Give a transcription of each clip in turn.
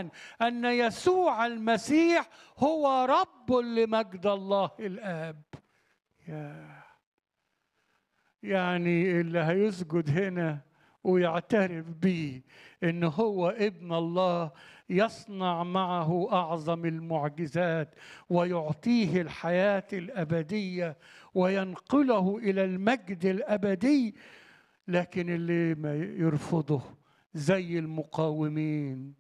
الايمان ان يسوع المسيح هو رب لمجد الله الاب يا يعني اللي هيسجد هنا ويعترف بيه ان هو ابن الله يصنع معه اعظم المعجزات ويعطيه الحياه الابديه وينقله الى المجد الابدي لكن اللي ما يرفضه زي المقاومين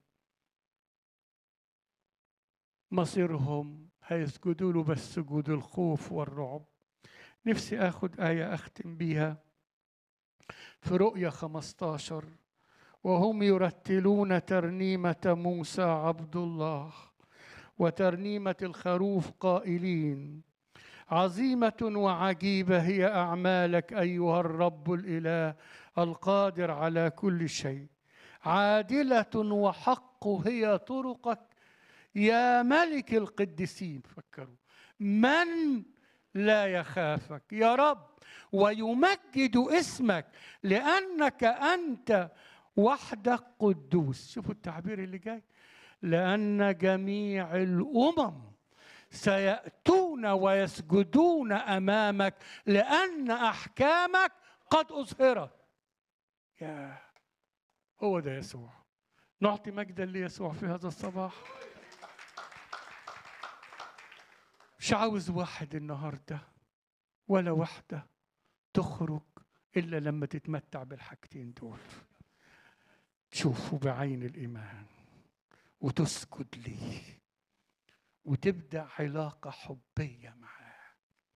مصيرهم هيسجدوا له بس سجود الخوف والرعب نفسي اخد ايه اختم بيها في رؤيا 15 وهم يرتلون ترنيمه موسى عبد الله وترنيمه الخروف قائلين عظيمه وعجيبه هي اعمالك ايها الرب الاله القادر على كل شيء عادله وحق هي طرقك يا ملك القديسين فكروا من لا يخافك يا رب ويمجد اسمك لانك انت وحدك قدوس شوفوا التعبير اللي جاي لان جميع الامم سياتون ويسجدون امامك لان احكامك قد اظهرت يا هو ده يسوع نعطي مجدا ليسوع في هذا الصباح مش عاوز واحد النهارده ولا واحده تخرج الا لما تتمتع بالحاجتين دول تشوفه بعين الايمان وتسجد ليه وتبدا علاقه حبيه معاه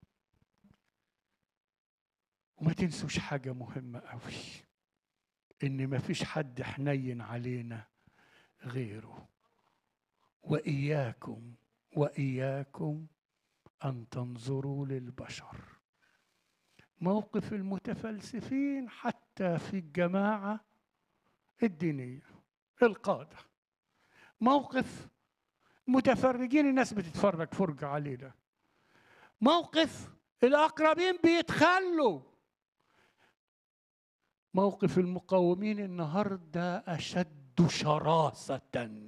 وما تنسوش حاجه مهمه قوي ان ما فيش حد حنين علينا غيره واياكم واياكم ان تنظروا للبشر موقف المتفلسفين حتى في الجماعه الدينيه القاده موقف متفرجين الناس بتتفرج فرجه علينا موقف الاقربين بيتخلوا موقف المقاومين النهارده اشد شراسه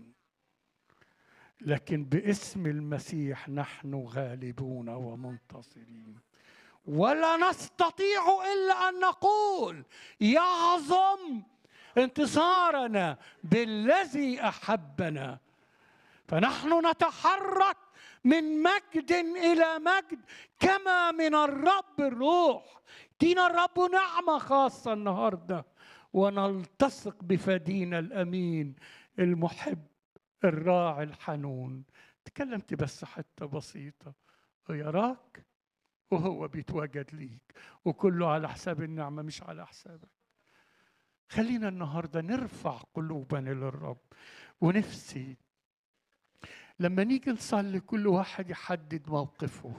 لكن باسم المسيح نحن غالبون ومنتصرين ولا نستطيع الا ان نقول يعظم انتصارنا بالذي احبنا فنحن نتحرك من مجد الى مجد كما من الرب الروح دينا الرب نعمه خاصه النهارده ونلتصق بفدينا الامين المحب الراعي الحنون تكلمت بس حتى بسيطه ويراك وهو بيتواجد ليك وكله على حساب النعمه مش على حسابك خلينا النهارده نرفع قلوبنا للرب ونفسي لما نيجي نصلي كل واحد يحدد موقفه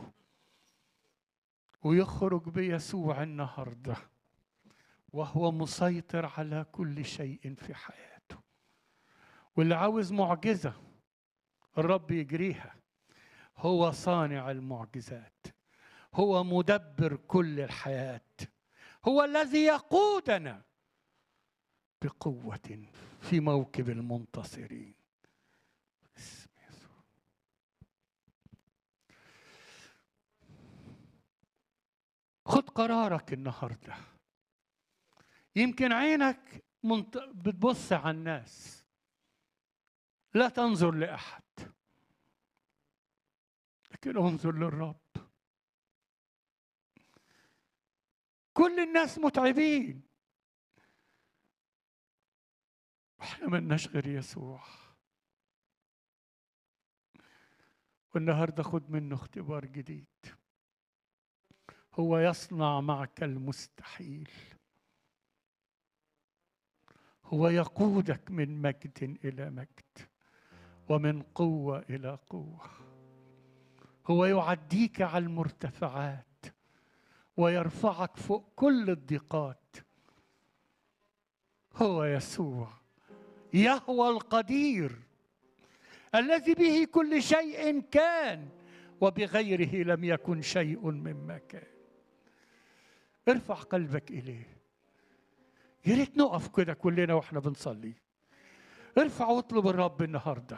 ويخرج بيسوع النهارده وهو مسيطر على كل شيء في حياته واللي عاوز معجزه الرب يجريها هو صانع المعجزات هو مدبر كل الحياه هو الذي يقودنا بقوه في موكب المنتصرين اسم يسوع خد قرارك النهارده يمكن عينك منط... بتبص على الناس لا تنظر لاحد لكن انظر للرب كل الناس متعبين احنا ملناش غير يسوع والنهارده خد منه اختبار جديد هو يصنع معك المستحيل هو يقودك من مجد الى مجد ومن قوه الى قوه هو يعديك على المرتفعات ويرفعك فوق كل الضيقات هو يسوع يهوى القدير الذي به كل شيء كان وبغيره لم يكن شيء مما كان ارفع قلبك اليه يا ريت نقف كده كلنا واحنا بنصلي ارفع واطلب الرب النهارده